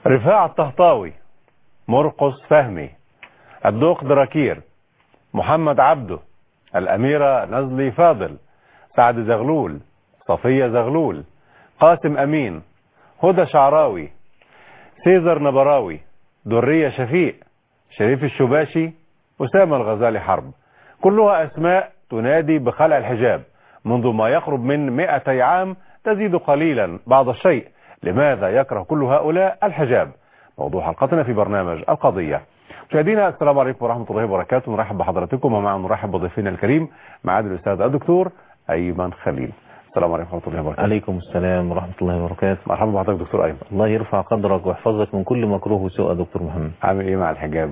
رفاع الطهطاوي مرقس فهمي الدوق دراكير محمد عبده الأميرة نزلي فاضل سعد زغلول صفية زغلول قاسم أمين هدى شعراوي سيزر نبراوي درية شفيق شريف الشباشي أسامة الغزالي حرب كلها أسماء تنادي بخلع الحجاب منذ ما يقرب من 200 عام تزيد قليلا بعض الشيء لماذا يكره كل هؤلاء الحجاب موضوع حلقتنا في برنامج القضية مشاهدينا السلام عليكم ورحمة الله وبركاته نرحب بحضراتكم ومع نرحب بضيفنا الكريم معاد الأستاذ الدكتور أيمن خليل السلام عليكم ورحمة الله وبركاته عليكم السلام ورحمة الله وبركاته مرحبا بحضرتك دكتور أيمن الله يرفع قدرك ويحفظك من كل مكروه وسوء دكتور محمد عامل إيه مع الحجاب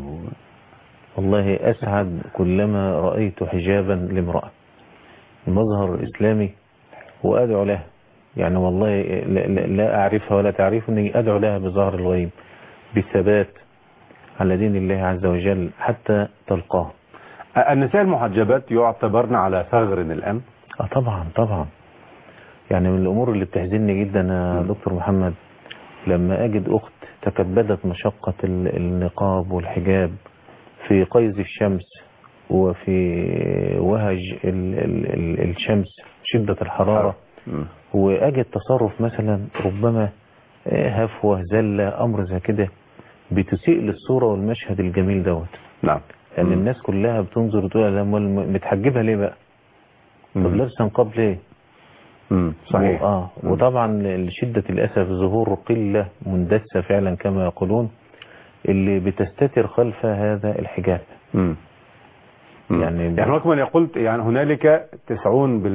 والله أسعد كلما رأيت حجابا لامرأة مظهر إسلامي وأدعو له يعني والله لا, لا- لا أعرفها ولا تعرفني أدعو لها بظهر الغيب بالثبات على دين الله عز وجل حتى تلقاه النساء المحجبات يعتبرن على ثغر الآن اه طبعا طبعا يعني من الامور اللي بتحزنني جدا يا م. دكتور محمد لما اجد اخت تكبدت مشقة ال- النقاب والحجاب في قيز الشمس وفي وهج ال ال ال الشمس شدة الحرارة مم. واجد تصرف مثلا ربما آه، هفوة زلة امر زي كده بتسيء للصورة والمشهد الجميل دوت نعم يعني مم. الناس كلها بتنظر وتقول لا أمال متحجبها ليه بقى طب مم. لابسه نقاب ليه مم. صحيح و- اه مم. وطبعا لشدة الأسف ظهور قلة مندسة فعلا كما يقولون اللي بتستتر خلف هذا الحجاب مم. مم. يعني يعني هناك من يقول يعني هنالك 90%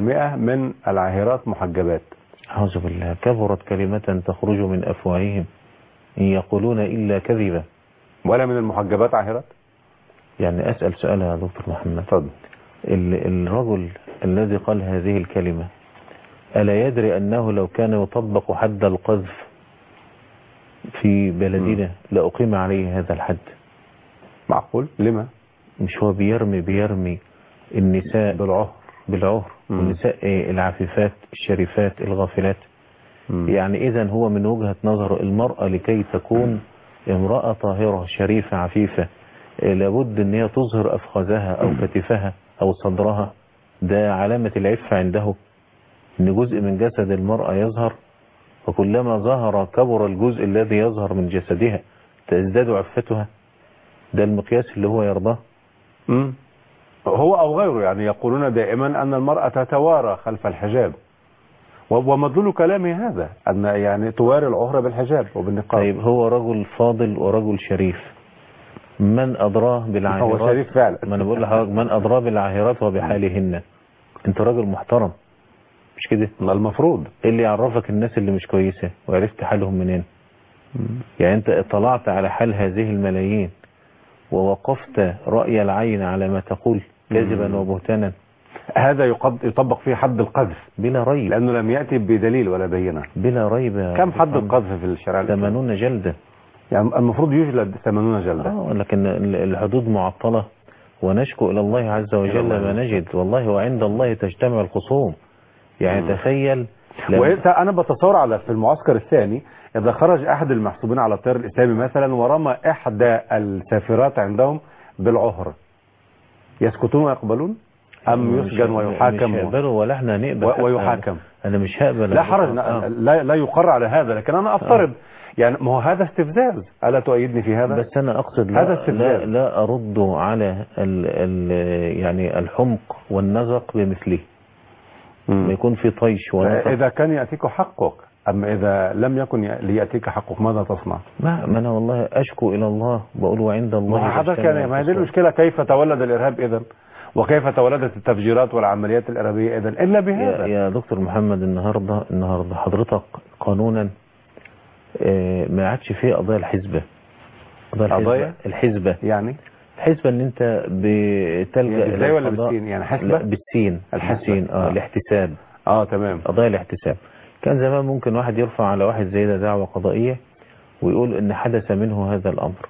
من العاهرات محجبات أعوذ بالله كبرت كلمة تخرج من أفواههم إن يقولون إلا كذبا ولا من المحجبات عاهرات يعني أسأل سؤال يا دكتور محمد اتفضل ال- الرجل الذي قال هذه الكلمة ألا يدري أنه لو كان يطبق حد القذف في بلدنا لأقيم عليه هذا الحد معقول لما مش هو بيرمي بيرمي النساء بالعهر بالعهر مم. والنساء إيه، العفيفات الشريفات الغافلات مم. يعني إذا هو من وجهة نظر المرأة لكي تكون امرأة طاهرة شريفة عفيفة إيه، لابد ان هي تظهر أفخذها أو كتفها أو صدرها ده علامة العفة عنده ان جزء من جسد المرأة يظهر وكلما ظهر كبر الجزء الذي يظهر من جسدها تزداد عفتها ده المقياس اللي هو يرضاه مم. هو أو غيره يعني يقولون دائما أن المرأة تتوارى خلف الحجاب و- ومدلول كلامي هذا أن يعني تواري العهر بالحجاب وبالنقاب طيب هو رجل فاضل ورجل شريف من أدراه بالعاهرات هو شريف فعلا ما أنا بقول لحضرتك من أدراه بالعاهرات وبحالهن أنت راجل محترم مش كده المفروض إيه اللي يعرفك الناس اللي مش كويسة وعرفت حالهم منين يعني أنت اطلعت على حال هذه الملايين ووقفت رأي العين على ما تقول كذبا مم. وبهتانا هذا يقض- يطبق فيه حد القذف بلا ريب لأنه لم يأتي بدليل ولا بينة بلا ريب يا كم حد محمد. القذف في الشرع الإسلامي؟ 80 جلدة يعني المفروض يجلد 80 جلدة آه لكن ال- الحدود معطلة ونشكو إلى الله عز وجل الله ما عز نجد والله وعند الله تجتمع الخصوم يعني مم. تخيل لما- وانت انا بتصور على في المعسكر الثاني اذا خرج احد المحسوبين على التيار الاسلامي مثلا ورمى احدى السافرات عندهم بالعهر يسكتون ويقبلون ام مش- يسجن مش ويحاكم هقبلوا ولا احنا هنقبل و- حتى. ويحاكم انا مش هقبل لا حرج آه. لا لا يقر على هذا لكن انا افترض يعني ما هو هذا استفزاز الا تؤيدني في هذا بس انا اقصد هذا لا, استفزاز. لا, لا ارد على ال ال يعني الحمق والنزق بمثله ما مم. يكون في طيش ونزق اذا كان ياتيك حقك اما اذا لم يكن ي- لياتيك حقك ماذا تصنع ما, ما انا والله اشكو الى الله بقول وعند الله ما حضرتك تجتمع يعني ما هي دي الخصوم. المشكلة كيف تولد الإرهاب إذا وكيف تولدت التفجيرات والعمليات الإرهابية إذا إلا يا, بهذا يا دكتور محمد النهارده النهارده حضرتك قانونا آه، ما عادش فيه قضايا الحزبة قضايا الحزبة قضايا؟ الحزبة يعني الحزبة ان انت بتلجأ يعني ازاي ولا للقضاء- بالسين؟ يعني لا حسبة؟ بالسين الحسبة. بالسين اه آه. الاحتساب آه تمام قضايا الاحتساب كان زمان ممكن واحد يرفع على واحد زي ده دعوة قضائية ويقول ان حدث منه هذا الامر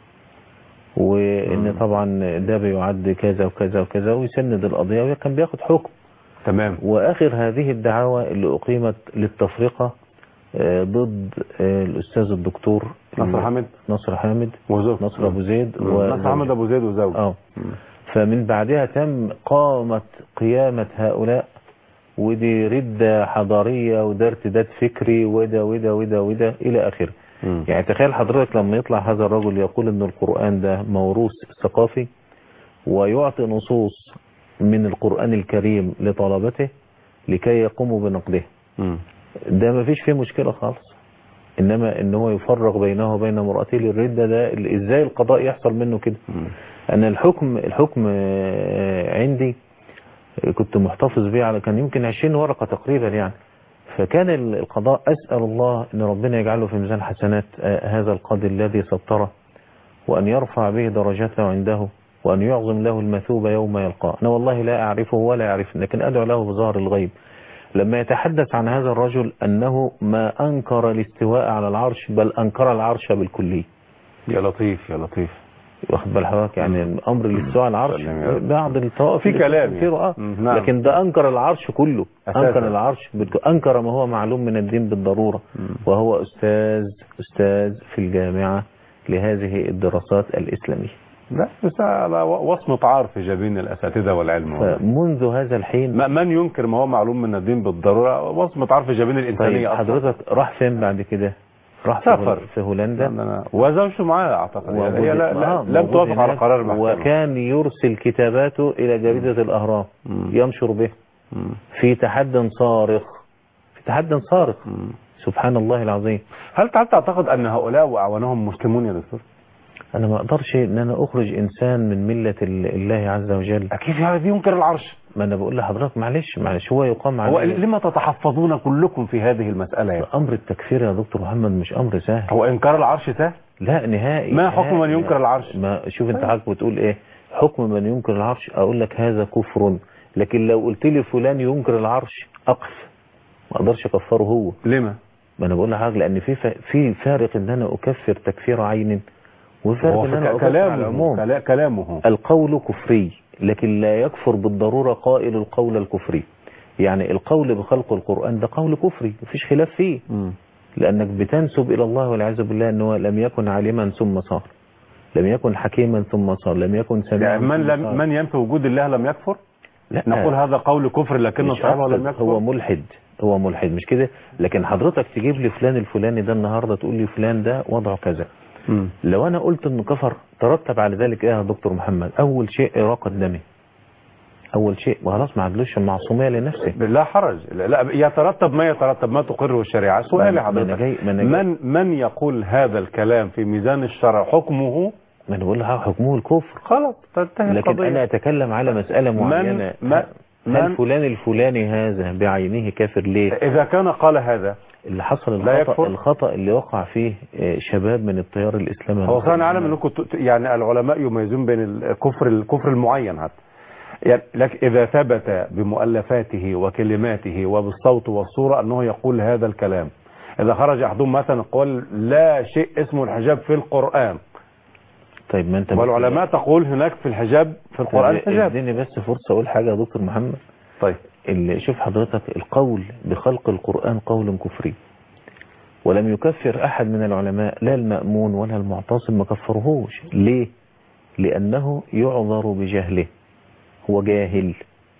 وان مم. طبعا ده بيعد كذا وكذا وكذا ويسند القضية وكان بياخد حكم تمام واخر هذه الدعاوى اللي اقيمت للتفرقة آه، ضد آه، الأستاذ الدكتور نصر حامد نصر حامد وزوجته نصر أبو زيد مم. نصر وزوجته. حامد ابو زيد وزوجته اه مم. فمن بعدها تم قامت قيامة هؤلاء ودي ردة حضارية وده ارتداد فكري وده وده وده وده إلى آخره مم. يعني تخيل حضرتك لما يطلع هذا الرجل يقول ان القرآن ده موروث ثقافي ويعطي نصوص من القرآن الكريم لطلبته لكي يقوموا بنقده مم. ده ما فيش فيه مشكلة خالص انما ان هو يفرق بينه وبين امرأته للردة ده ال- ازاي القضاء يحصل منه كده مم. انا الحكم الحكم آه، عندي كنت محتفظ بيه على كان يمكن 20 ورقة تقريبا يعني فكان ال- القضاء أسأل الله أن ربنا يجعله في ميزان حسنات آه، هذا القاضي الذي سطره وأن يرفع به درجته عنده وأن يعظم له المثوبة يوم يلقاه أنا والله لا أعرفه ولا يعرفني لكن أدعو له بظهر الغيب لما يتحدث عن هذا الرجل أنه ما أنكر الاستواء على العرش بل أنكر العرش بالكلية يا لطيف يا لطيف واخد بال حضرتك يعني الامر الاستواء على العرش سلم يا رب. بعض الطوائف في اللي كلام بتنكره، اه يعني. مم، نعم. لكن ده انكر العرش كله أساساً. انكر العرش بالك- انكر ما هو معلوم من الدين بالضروره وهو استاذ استاذ في الجامعه لهذه الدراسات الاسلاميه لا بس على وصمة عار في جبين الأساتذة والعلم والله. فمنذ هذا الحين ما- من ينكر ما هو معلوم من الدين بالضرورة وصمة عار في جبين طيب الإنسانية أصلاً. حضرتك راح فين بعد كده راح في سافر. هول- في هولندا عندنا- وزوجته معاه أعتقد يعني هي ووجد- لا لا آه، لم موجود توافق على هناك، قرار المحكمة وكان يرسل كتاباته الى جريده الاهرام مم. ينشر به مم. في تحد صارخ في تحد صارخ مم. سبحان الله العظيم هل هل تعتقد أن هؤلاء وأعوانهم مسلمون يا دكتور؟ انا ما اقدرش ان انا اخرج انسان من مله ال- الله عز وجل أكيد هذا ينكر العرش ما انا بقول لحضرتك معلش معلش هو يقام هو عليه لما تتحفظون كلكم في هذه المسألة يعني؟ امر التكفير يا دكتور محمد مش امر سهل هو إنكار العرش سهل؟ لا نهائي ما حكم نهائي. من ينكر العرش؟ ما شوف انت حضرتك بتقول ايه حكم من ينكر العرش اقول لك هذا كفر لكن لو قلت لي فلان ينكر العرش اقف ما اقدرش اكفره هو لما؟ ما انا بقول لحضرتك لان في ف- في فارق ان انا اكفر تكفير عين وفارق هو ان انا في اكفر على كلامه العموم كلا- كلامه القول كفري لكن لا يكفر بالضرورة قائل القول الكفري يعني القول بخلق القرآن ده قول كفري مفيش خلاف فيه مم. لأنك بتنسب إلى الله والعياذ بالله أنه لم يكن عالما ثم صار لم يكن حكيما ثم صار لم يكن سميعا يعني من ثم صار. لم من ينفي وجود الله لم يكفر؟ لا نقول هذا قول كفر لكنه مش صحيح ولم أقصد، يكفر هو ملحد هو ملحد مش كده لكن حضرتك تجيب لي فلان الفلاني ده النهارده تقول لي فلان ده وضعه كذا مم. لو انا قلت انه كفر ترتب على ذلك ايه يا دكتور محمد اول شيء اراقه دمه اول شيء وخلاص ما عندوش معصوميه لنفسه لا حرج لا لا، يترتب ما يترتب ما تقره الشريعة سؤالي ما أنا حضرتك جاي- ما أنا جاي. من من يقول هذا الكلام في ميزان الشرع حكمه ما انا بقول لها حكمه الكفر خلاص تنتهي لكن القضية. انا اتكلم على مساله معينه من- هل من- فلان الفلاني هذا بعينه كافر ليه إذا كان قال هذا اللي حصل لا الخطا يكفر؟ الخطا اللي وقع فيه آه، شباب من التيار الاسلامي هو صار نعلم انكم ت- يعني العلماء يميزون بين الكفر الكفر المعين حتى يعني لك إذا ثبت بمؤلفاته وكلماته وبالصوت والصورة أنه يقول هذا الكلام إذا خرج أحدهم مثلا قال لا شيء اسمه الحجاب في القرآن طيب ما انت والعلماء تقول هناك في الحجاب في القرآن طب حجاب اديني بس فرصه اقول حاجه يا دكتور محمد طيب اللي شوف حضرتك القول بخلق القرآن قول كفري ولم يكفر أحد من العلماء لا المأمون ولا المعتصم ما كفرهوش ليه لأنه يعذر بجهله هو جاهل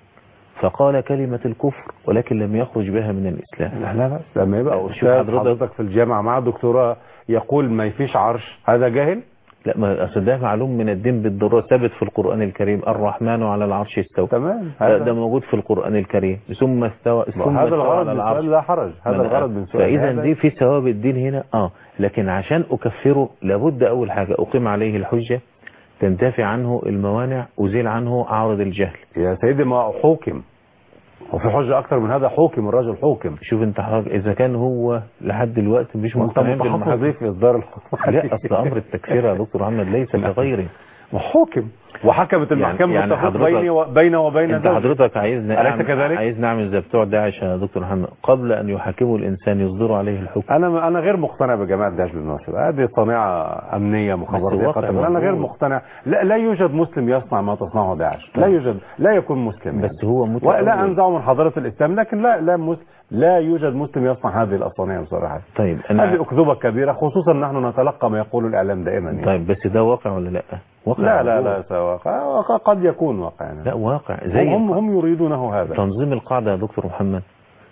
فقال كلمة الكفر ولكن لم يخرج بها من الإسلام لا لا لا لما يبقى شوف أستاذ حضرتك- حضرتك في الجامعة مع دكتوراه يقول ما يفيش عرش هذا جاهل لا ما أصل ده معلوم من الدين بالضرورة ثابت في القرآن الكريم الرحمن على العرش استوى تمام ده, ده هذا موجود في القرآن الكريم ثم استوى ثم هذا استوى الغرض على من العرش السؤال لا حرج هذا من- الغرض من سؤال فاذا هذا- دي في ثواب الدين هنا اه لكن عشان اكفره لابد اول حاجه اقيم عليه الحجه تنتفي عنه الموانع ازيل عنه عارض الجهل يا سيدي ما حوكم وفي حجة أكثر من هذا حوكم الرجل حوكم شوف انت حضرتك اذا كان هو لحد دلوقتي مش وانت مقتنع متحفظ بالمحاكم ليه في إصدار الحكم لا اصل امر التكفير يا دكتور محمد ليس كغيره وحوكم وحكمت المحكمة يعني بالتفريق حضرتك- بيني وبين وبين انت زوجي. حضرتك عايز أليس كذلك؟ عايز نعمل زي بتوع داعش يا دكتور محمد قبل ان يحاكموا الانسان يصدروا عليه الحكم انا انا غير مقتنع بجماعه داعش بالمناسبه هذه صنيعه امنيه مخابراتيه واقع قتل انا غير موجود. مقتنع لا, لا يوجد مسلم يصنع ما تصنعه داعش لا طيب. يوجد لا يكون مسلم بس هو ولا متأول انزعه من حضاره الاسلام لكن لا لا مس لا يوجد مسلم يصنع هذه الاصانع بصراحه طيب هذه انا اكذوبه كبيره خصوصا نحن نتلقى ما يقول الاعلام دائما يعني. طيب بس ده واقع ولا لا واقع لا لا موجود. لا سواء قد يكون واقع يعني. لا واقع زي هم هم يريدونه هذا تنظيم القاعدة يا دكتور محمد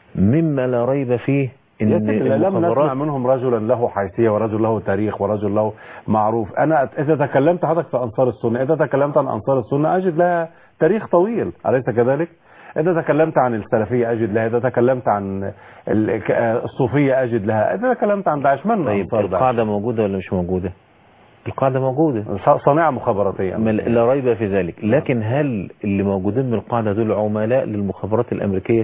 مما لا ريب فيه ان يا سيدي، لم نسمع المخابرات منهم رجلا له حيثيه ورجل له تاريخ ورجل له معروف انا اذا تكلمت حضرتك في انصار السنه اذا تكلمت عن انصار السنه اجد لها تاريخ طويل اليس كذلك اذا تكلمت عن السلفيه اجد لها اذا تكلمت عن ال- ك- الصوفيه اجد لها اذا تكلمت عن داعش من طيب انصار داعش القاعدة موجودة ولا مش موجودة القاعدة موجودة ص- صناعه مخابراتيه ما لا ريب في ذلك لكن هل اللي موجودين من القاعدة دول عملاء للمخابرات الأمريكية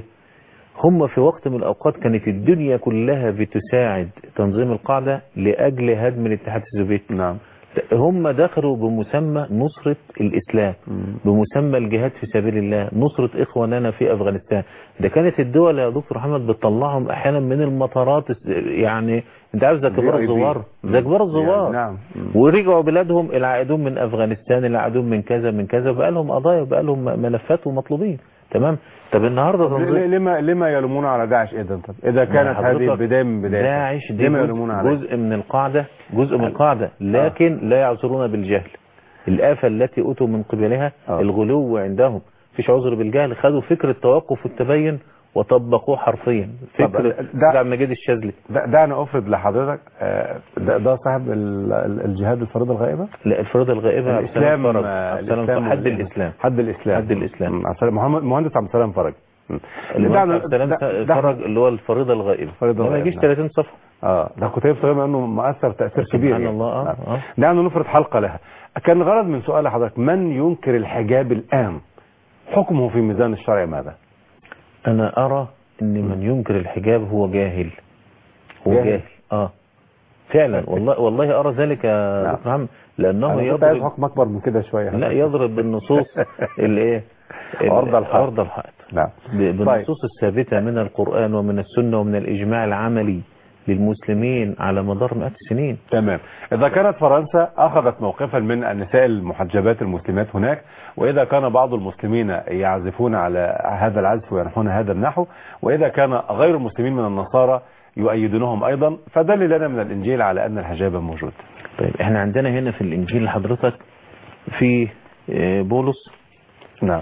هم في وقت من الأوقات كانت الدنيا كلها بتساعد تنظيم القاعدة لأجل هدم الاتحاد السوفيتي نعم هم دخلوا بمسمى نصرة الإسلام بمسمى الجهاد في سبيل الله نصرة إخواننا في أفغانستان ده كانت الدول يا دكتور محمد بتطلعهم أحيانا من المطارات يعني أنت عارف زي كبار VIP. الزوار زي كبار الزوار يعني نعم ورجعوا بلادهم العائدون من افغانستان العائدون من كذا من كذا بقى لهم قضايا وبقى لهم ملفات ومطلوبين تمام طب النهارده ل- تنظيم لما لما يلومون على داعش اذا طب اذا كانت حضرتك هذه البدايه من بدايه داعش دي لما جزء, يلومون عليه جزء من القاعده جزء من القاعده لكن لا يعذرون بالجهل الآفة التي أتوا من قبلها آه. الغلو عندهم فيش عذر بالجهل خدوا فكرة التوقف والتبين وطبقوه حرفيا طب فكرة ده- ده مجيد الشاذلي دا- دعني افرض لحضرتك آه، ده, ده صاحب ال- ال- الجهاد الفريضه الغائبه لا الفريضة الغائبة عبد السلام الاسلام فرج. آه، عبد السلام الإسلام فرج. حد وال- الإسلام حد الاسلام حد الإسلام. مم، عبد السلام- محمد مهندس عبد السلام فرج مم. المهندس دعني- عبد السلام دا- دا- فرج اللي هو الفريضة الغائبة الفريضة ده ما الغائبة، يجيش نعم. 30 صفحة اه ده كتيب صغير انه مؤثر تاثير كبير سبحان يعني. الله آه. نعم. آه. دعني نفرض حلقه لها كان الغرض من سؤال حضرتك من ينكر الحجاب الان حكمه في ميزان الشرع ماذا أنا أرى أن من ينكر الحجاب هو جاهل هو جاهل. جاهل, آه فعلا والله والله أرى ذلك يا نعم. دكتور محمد لأنه انا كنت عايز يضرب حكم اكبر من كده شويه لا يضرب بالنصوص الايه ال- عرض الحائط. عرض الحائط نعم ب- بالنصوص الثابتة من القرآن ومن السنة ومن الإجماع العملي للمسلمين على مدار مئات السنين تمام إذا كانت فرنسا أخذت موقفا من النساء المحجبات المسلمات هناك وإذا كان بعض المسلمين يعزفون على هذا العزف وينحون هذا النحو وإذا كان غير المسلمين من النصارى يؤيدونهم أيضا فدل لنا من الإنجيل على أن الحجاب موجود طيب احنا عندنا هنا في الإنجيل حضرتك في آه، بولس نعم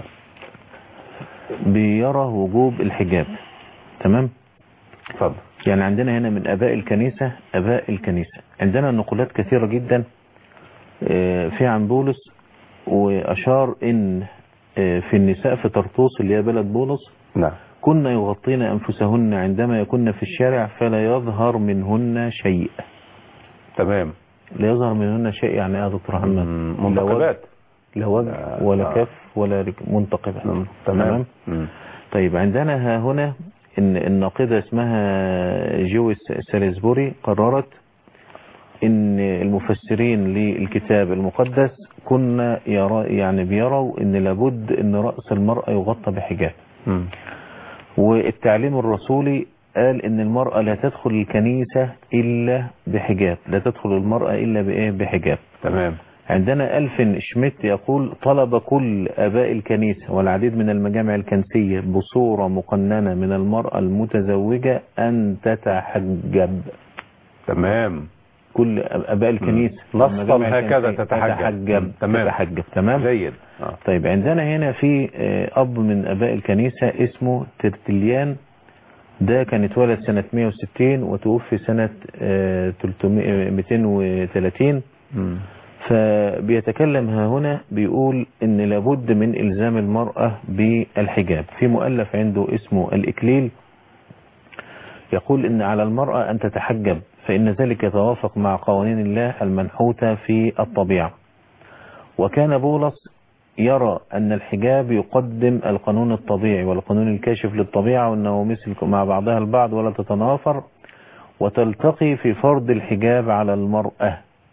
بيرى وجوب الحجاب تمام اتفضل يعني عندنا هنا من أباء الكنيسة أباء الكنيسة عندنا نقولات كثيرة جدا آه، في عن بولس وأشار إن آه، في النساء في طرطوس اللي هي بلد بولس نعم كن يغطين أنفسهن عندما يكن في الشارع فلا يظهر منهن شيء تمام لا يظهر منهن شيء يعني ايه يا دكتور محمد مم، منتقبات لا وجه لا، ولا لا. كف ولا رك- منتقبة مم، تمام مم. طيب عندنا ها هنا ان الناقدة اسمها جويس ساليزبوري قررت ان المفسرين للكتاب المقدس كنا يرى يعني بيروا ان لابد ان رأس المرأة يغطى بحجاب مم. والتعليم الرسولي قال ان المرأة لا تدخل الكنيسة الا بحجاب لا تدخل المرأة الا بايه بحجاب تمام عندنا ألفن شميت يقول طلب كل أباء الكنيسة والعديد من المجامع الكنسية بصورة مقننة من المرأة المتزوجة أن تتحجب تمام كل أباء الكنيسة نصاً المجامع هكذا الكنسية تتحجب. تتحجب تمام. تتحجب تمام جيد آه. طيب عندنا هنا في آه، أب من أباء الكنيسة اسمه ترتليان ده كان اتولد سنة 160 وتوفي سنة آه، 300 230 مم. فبيتكلم ها هنا بيقول ان لابد من الزام المرأة بالحجاب في مؤلف عنده اسمه الإكليل يقول ان على المرأة ان تتحجب فإن ذلك يتوافق مع قوانين الله المنحوتة في الطبيعة وكان بولس يرى أن الحجاب يقدم القانون الطبيعي والقانون الكاشف للطبيعة وأنه مثل مع بعضها البعض ولا تتنافر وتلتقي في فرض الحجاب على المرأة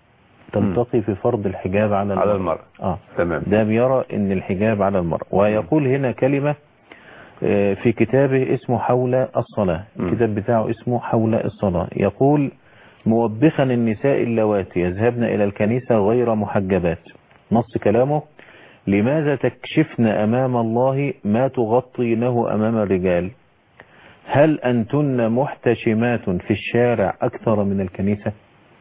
تلتقي في فرض الحجاب على المرأة على المرأة اه تمام ده بيرى ان الحجاب على المرأة ويقول هنا كلمة آه، في كتابه اسمه حول الصلاة مم. الكتاب بتاعه اسمه حول الصلاة يقول موبخا النساء اللواتي يذهبن إلى الكنيسة غير محجبات نص كلامه لماذا تكشفن أمام الله ما تغطينه أمام الرجال هل أنتن محتشمات في الشارع أكثر من الكنيسة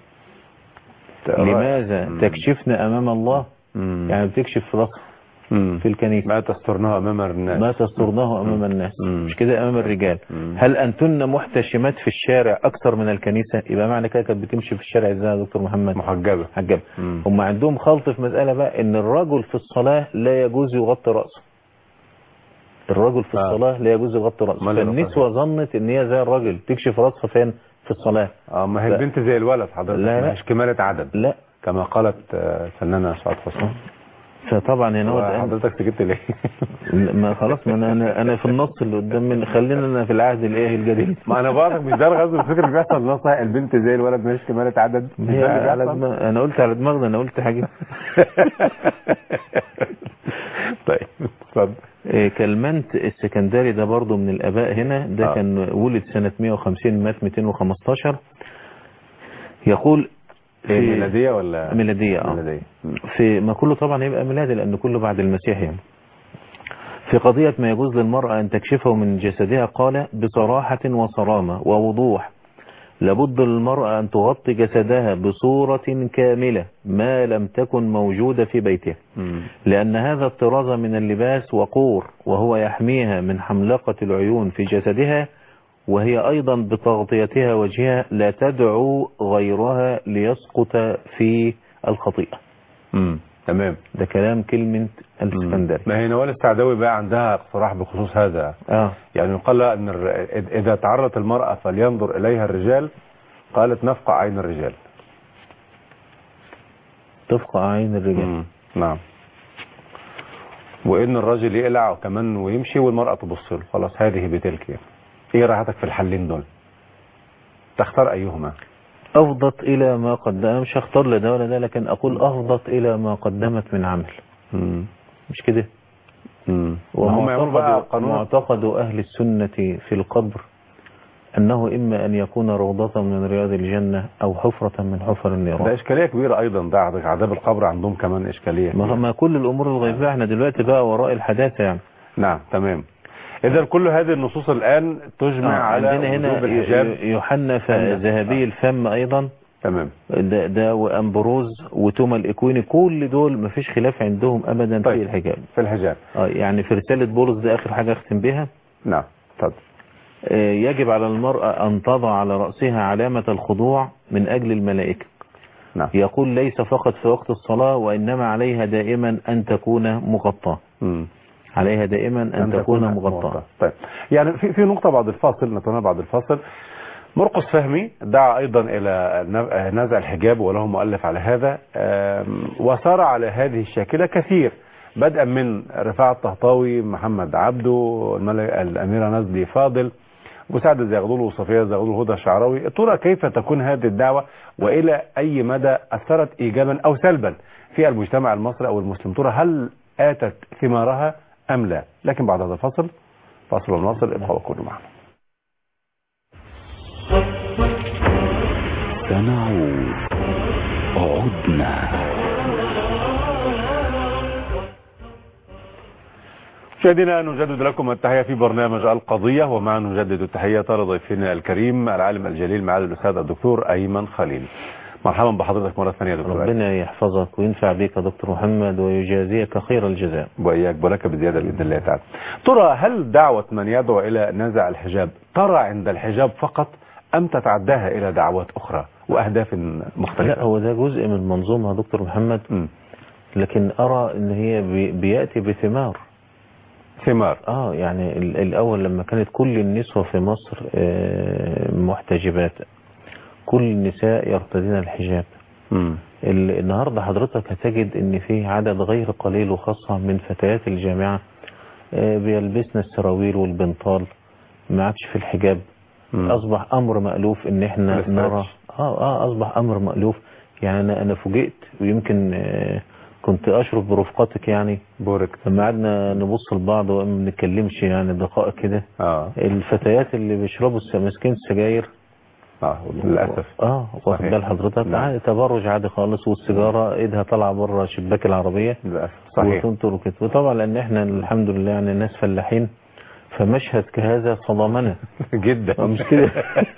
لماذا مم. تكشفن أمام الله مم. يعني بتكشف في رأسك مم. في الكنيسة ما تسترنها امام الناس ما تسترناه أمام الناس مم. مش كده أمام الرجال مم. هل أنتن محتشمات في الشارع أكثر من الكنيسة يبقى معنى كده كانت بتمشي في الشارع ازاي يا دكتور محمد محجبة حجاب مم. هم عندهم خلط في مسألة بقى إن الرجل في الصلاة لا يجوز يغطي رأسه الرجل في آه. الصلاة لا يجوز يغطي رأسه أمال يغطي فالنسوة ظنت إن هي زي الرجل تكشف رأسها فين في الصلاة اه ما هي لا. البنت زي الولد حضرتك لا، ما لا. هيش كمالة عدد لا كما قالت آه، الفنانة سعاد حسني فطبعا هنا هو ده- حضرتك سكت ليه ما خلاص ما انا انا انا في النص اللي قدام من خلينا انا في العهد الايه الجديد ما انا بقولك مش ده الغزو الفكري اللي بيحصل اللي هو صحيح البنت زي الولد مش كمالة عدد مش هي ده اللي على بيحصل؟ دماغ انا قلت على دماغنا انا قلت حاجه طيب اتفضل إيه، كلمنت السكندري ده برضو من الاباء هنا ده آه. كان ولد سنه 150 مات 215 يقول هي في- ميلادية ولا ميلاديه اه ميلادية مم. في ما كله طبعا يبقى ميلادي لأن كله بعد المسيح يعني في قضية ما يجوز للمرأة أن تكشفه من جسدها قال بصراحة وصرامة ووضوح لابد للمرأة أن تغطي جسدها بصورة كاملة ما لم تكن موجودة في بيتها مم. لأن هذا الطراز من اللباس وقور وهو يحميها من حملقة العيون في جسدها وهي أيضا بتغطيتها وجهها لا تدعو غيرها ليسقط في الخطيئة مم. تمام ده كلام كلمة الاسكندري ما هي نوال السعداوي بقى عندها اقتراح بخصوص هذا اه يعني يقال لها ان الر- اذا تعرت المرأة فلينظر اليها الرجال قالت نفقع عين الرجال تفقع عين الرجال مم. نعم وان الرجل يقلع كمان ويمشي والمرأة تبص له خلاص هذه بتلك يعني. ايه راحتك في الحلين دول تختار ايهما أفضت إلى ما قدم أنا مش هختار لا ده ولا ده لكن أقول أفضت إلى ما قدمت من عمل مم. مش كده مم. هم يعملوا بقى ومعتقد قانون معتقد أهل السنة في القبر أنه إما أن يكون روضة من رياض الجنة أو حفرة من حفر ده النيران اشكاليه كبيره ايضا ده عذاب القبر عندهم كمان اشكاليه ما ما كل الأمور الغيبية احنا دلوقتي بقى وراء الحداثة يعني نعم تمام اذا كل هذه النصوص الان تجمع آه، على عندنا هنا وجوب الحجاب ي- يوحنا ف- عندنا. ذهبي الفم أيضا تمام ده, ده وأمبروز وتوما الإكويني كل دول مفيش خلاف عندهم أبدا طيب. في الحجاب في الحجاب آه، يعني في رسالة بولس ده آخر حاجة أختم بها نعم اتفضل آه، يجب على المرأة أن تضع على رأسها علامة الخضوع من أجل الملائكة نعم يقول ليس فقط في وقت الصلاة وإنما عليها دائما أن تكون مغطاة مم. عليها دائما أن, تكون مغطاة طيب يعني في في نقطة بعد الفاصل نتناول بعد الفاصل مرقس فهمي دعا أيضا إلى نب- نزع الحجاب وله مؤلف على هذا آم، وسار على هذه الشاكلة كثير بدءا من رفاعة الطهطاوي محمد عبده الملك الأميرة نزلي فاضل مساعدة زغلول وصفية زغلول هدى الشعراوي ترى كيف تكون هذه الدعوة وإلى أي مدى أثرت إيجابا أو سلبا في المجتمع المصري أو المسلم ترى هل آتت ثمارها أم لا لكن بعد هذا الفصل فاصل ونواصل ابقوا وكونوا معنا سنعود عدنا مشاهدينا نجدد لكم التحية في برنامج القضية ومع نجدد التحية لضيفنا الكريم العالم الجليل معالي الأستاذ الدكتور أيمن خليل مرحبا بحضرتك مرة ثانية يا دكتور أيمن. ربنا يحفظك وينفع بك يا دكتور محمد ويجازيك خير الجزاء وإياك بركة بزيادة بإذن الله تعالى ترى هل دعوة من يدعو إلى نزع الحجاب ترى عند الحجاب فقط أم تتعداها إلى دعوات أخرى وأهداف لا مختلفة هو ده جزء من منظومة يا دكتور محمد مم. لكن أرى أن هي بي- بيأتي بثمار ثمار اه يعني ال- الاول لما كانت كل النسوة في مصر آه، محتجبات كل النساء يرتدين الحجاب مم. ال- النهاردة حضرتك هتجد ان في عدد غير قليل وخاصة من فتيات الجامعة آه، بيلبسن السراويل والبنطال ما عادش في الحجاب مم. اصبح امر مألوف ان احنا الاسترتش. نرى اه اه اصبح امر مألوف يعني انا انا فوجئت ويمكن آه، كنت اشرف برفقتك يعني بورك لما قعدنا نبص لبعض وما بنتكلمش يعني دقائق كده اه الفتيات اللي بيشربوا الس- ماسكين السجاير اه للاسف اه واخد صحيح. بال حضرتك نعم. عادي تبرج عادي خالص والسيجاره ايدها طالعه بره شباك العربيه للاسف صحيح وتنطر وكده وطبعا لان احنا الحمد لله يعني الناس فلاحين فمشهد كهذا صدمنا جدا آه، مش كده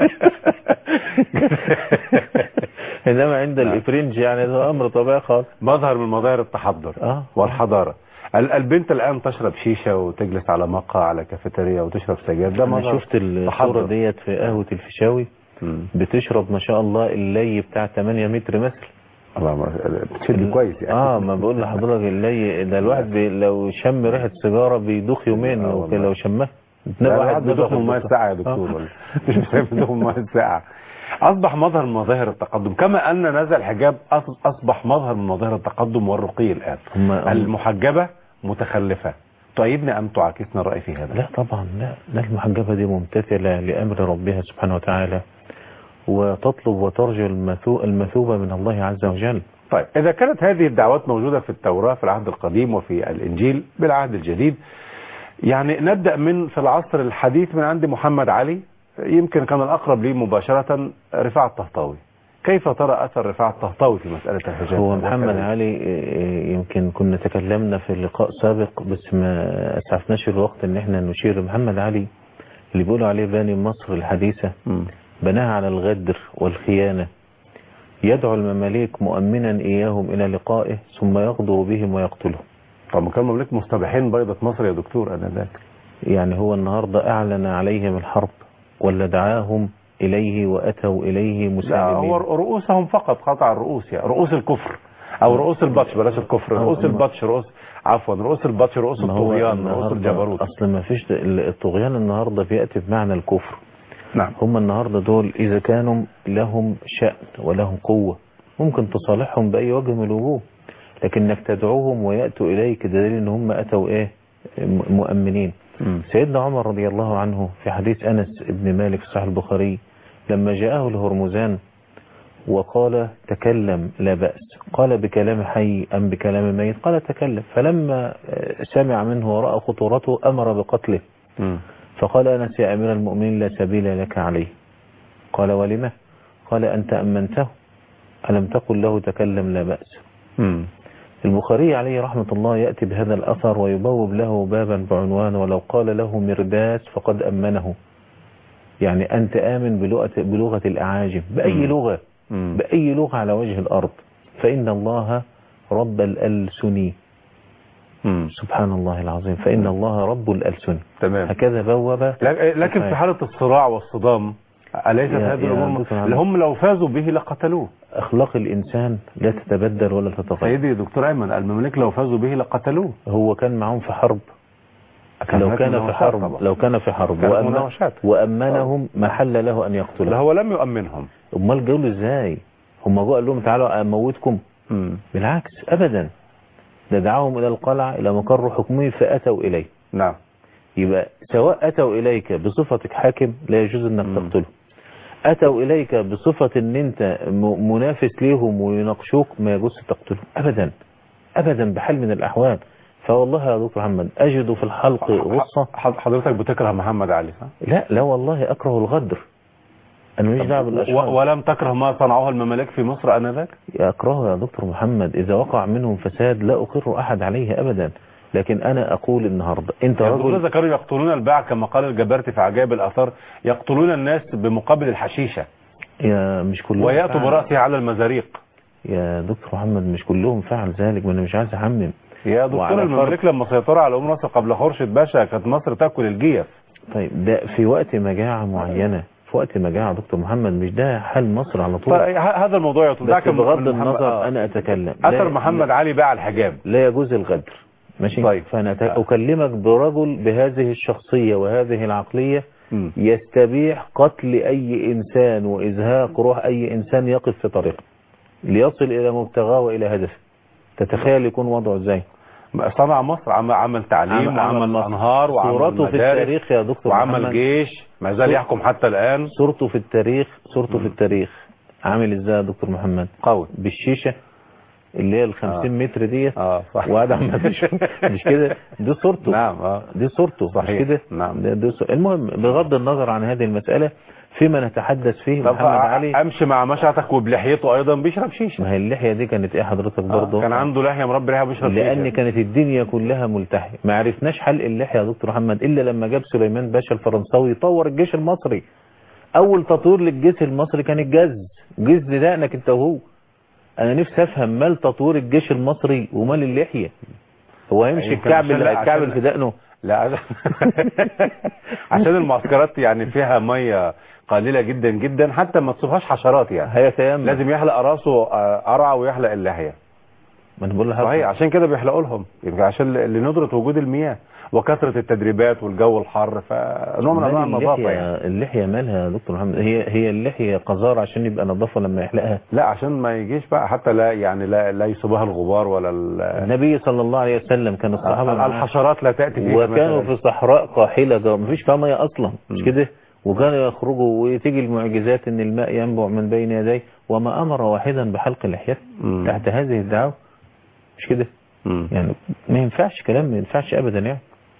انما عند نعم. الافرنج يعني ده امر طبيعي خالص مظهر من مظاهر التحضر اه والحضارة ال- البنت الآن تشرب شيشة وتجلس على مقهى على كافيتيريا وتشرب سجاير ده انا مظهر شفت الصوره تحضر. ديت في قهوه الفيشاوي مم. بتشرب ما شاء الله اللي بتاع 8 متر مثل الله ما- بتشد كويس يعني اه ما بقول لحضرتك اللي ده الواحد بي لو شم ريحه سيجاره بيدوخ يومين آه لو والله. لو شمها لا واحد بيدوخ من الماء الساقعة يا دكتور آه. ولا مش بسبب بيدوخ من الماء الساقعة أصبح مظهر من مظاهر التقدم كما أن نزع الحجاب أص- أصبح مظهر من مظاهر التقدم والرقي الآن هم- المحجبة متخلفة تؤيدني أم تعاكسنا الرأي في هذا لا طبعا لا لا المحجبة دي ممتثلة لأمر ربها سبحانه وتعالى وتطلب وترجو المثو- المثوبة من الله عز وجل طيب إذا كانت هذه الدعوات موجودة في التوراة في العهد القديم وفي الإنجيل بالعهد الجديد يعني نبدأ من في العصر الحديث من عند محمد علي يمكن كان الأقرب لي مباشرة رفاعة الطهطاوي كيف ترى أثر رفاعة الطهطاوي في مسألة الحجاب هو محمد والكلام؟ علي إيه، يمكن كنا تكلمنا في لقاء سابق بس ما أسعفناش الوقت ان احنا نشير محمد علي اللي بيقولوا عليه باني مصر الحديثة مم. بناها على الغدر والخيانة يدعو المماليك مؤمنا إياهم إلى لقائه ثم يغدر بهم ويقتلهم طب ما كان مملكة مستبيحين بيضة مصر يا دكتور أنا ذاك يعني هو النهاردة أعلن عليهم الحرب ولا دعاهم إليه وأتوا إليه لا مسالمين هو رؤوسهم فقط قطع الرؤوس يعني رؤوس الكفر أو رؤوس البطش بلاش الكفر آه، رؤوس ما- البطش رؤوس عفوا رؤوس البطش رؤوس ما هو الطغيان رؤوس النهاردة الجبروت أصل ما فيش الطغيان النهاردة بيأتي بمعنى الكفر نعم هم النهاردة دول إذا كانوا لهم شأن ولهم قوة ممكن تصالحهم بأي وجه من الوجوه لكنك تدعوهم ويأتوا إليك ده دليل إن هم أتوا إيه م- مؤمنين مم. سيدنا عمر رضي الله عنه في حديث أنس بن مالك في صحيح البخاري لما جاءه الهرمزان وقال تكلم لا بأس قال بكلام حي أم بكلام ميت قال تكلم فلما آه، سمع منه ورأى خطورته أمر بقتله مم. فقال أنس يا أمير المؤمنين لا سبيل لك عليه قال ولما قال أنت أمنته ألم تقل له تكلم لا بأس مم. البخاري عليه رحمة الله يأتي بهذا الأثر ويبوب له بابا بعنوان ولو قال له مرداس فقد أمنه يعني أنت آمن بلغة, بلغة الأعاجم بأي مم. لغة مم. بأي لغة على وجه الأرض فإن الله رب الألسن مم. سبحان الله العظيم فإن الله رب الألسن تمام هكذا بوب لك- لكن في حالة الصراع والصدام أليست يا- هذه يا الأمور دكتور عبد- اللي هم لو فازوا به لقتلوه أخلاق الإنسان لا تتبدل ولا تتغير سيدي دكتور أيمن المماليك لو فازوا به لقتلوه هو كان معهم في حرب كان لو هناك كان في مناوشات حرب طبعا. لو كان في حرب كانت وأمن مناوشات. وأمنهم ما حل له أن لا يقتله هو لم يؤمنهم امال جاوا له ازاي هم جاوا قال لهم تعالوا اموتكم مم. بالعكس ابدا ده دعاهم الى القلعه الى مقر حكمه فاتوا اليه نعم يبقى سواء اتوا اليك بصفتك حاكم لا يجوز انك مم. تقتله اتوا اليك بصفه ان انت م- منافس ليهم ويناقشوك ما يجوز تقتله ابدا ابدا بحال من الاحوال فوالله يا دكتور محمد اجد في الحلق غصه ح- حضرتك بتكره محمد علي صح؟ لا لا والله اكره الغدر انا ماليش دعوه بالاشخاص و- ولم تكره ما صنعوه المماليك في مصر انذاك؟ أكرهه يا دكتور محمد إذا وقع منهم فساد لا أقر أحد عليه أبدا لكن أنا أقول النهاردة أنت يقولون رجل إذا كانوا يقتلون الباع كما قال الجبرتي في عجائب الآثار يقتلون الناس بمقابل الحشيشة يا مش كلهم ويأتوا فعل. برأسه على المزاريق يا دكتور محمد مش كلهم فعل ذلك ما أنا مش عايز أحمم يا دكتور وعلى المماليك لما سيطروا على أم مصر قبل خورشيد باشا كانت مصر تأكل الجيف طيب ده في وقت مجاعة معينة في وقت مجاعة يا دكتور محمد مش ده حال مصر على طول طيب ه- هذا الموضوع يطول بس دعك من- بغض من محمد- النظر آه. أنا أتكلم أثر لا- محمد لا, علي باع الحجاب لا يجوز الغدر ماشي طيب. فأنا أت- أكلمك برجل بهذه الشخصية وهذه العقلية مم. يستبيح قتل أي إنسان وإزهاق روح أي إنسان يقف في طريقه ليصل إلى مبتغاه وإلى هدفه تتخيل يكون وضعه إزاي صنع مصر عمل, عمل تعليم وعمل مصر. أنهار وعمل صورته في مدارس التاريخ يا دكتور وعمل محمد جيش ما زال صور- يحكم حتى الآن صورته في التاريخ صورته في التاريخ عامل ازاي يا دكتور محمد قوي بالشيشه اللي هي ال 50 متر ديت اه صح وقاعد عمال يشرب. مش كده دي صورته نعم اه دي صورته صحيح. مش كده نعم. ده دي صورته. المهم بغض النظر عن هذه المسألة فيما نتحدث فيه طب محمد علي امشي مع مشعتك وبلحيته ايضا بيشرب شيشه ما هي اللحية دي كانت ايه حضرتك برضه آه. كان عنده لحيه مربي لحيه بيشرب لان شيشه كانت الدنيا كلها ملتحية ما عرفناش حلق اللحية يا دكتور محمد الا لما جاب سليمان باشا الفرنساوي طور الجيش المصري اول تطوير للجيش المصري كان الجز جز دقنك انت وهو انا نفسي افهم مال تطوير الجيش المصري ومال اللحية هو هيمشي يمكن الكعب عشان- اللي لا، الكعب عشان- في دقنه لا عشان عشان المعسكرات يعني فيها ميه قليله جدا جدا حتى ما تصيبهاش حشرات يعني هيتيمم لازم يحلق راسه آه، قرع ويحلق اللحيه ما انا بقول لحضرتك صحيح عشان كده بيحلقوا لهم يمكن عشان ل- لندره وجود المياه وكثره التدريبات والجو الحر فنوع من انواع مال النظافه اللحية يعني اللحية مالها يا دكتور محمد هي هي اللحية قذارة عشان يبقى نظافة لما يحلقها لا عشان ما يجيش بقى حتى لا يعني لا, لا يصيبها الغبار ولا ال- النبي صلى الله عليه وسلم كان الصحابة معاه الحشرات لا تاتي فيها وكانوا مثلاً. في صحراء قاحلة جو- مفيش فيها مية أصلا مش م. كده وكانوا يخرجوا وتيجي المعجزات ان الماء ينبع من بين يديه وما امر واحدا بحلق لحيته مم. تحت هذه الدعوة مش كده مم. يعني ما ينفعش كلام ما ينفعش ابدا يعني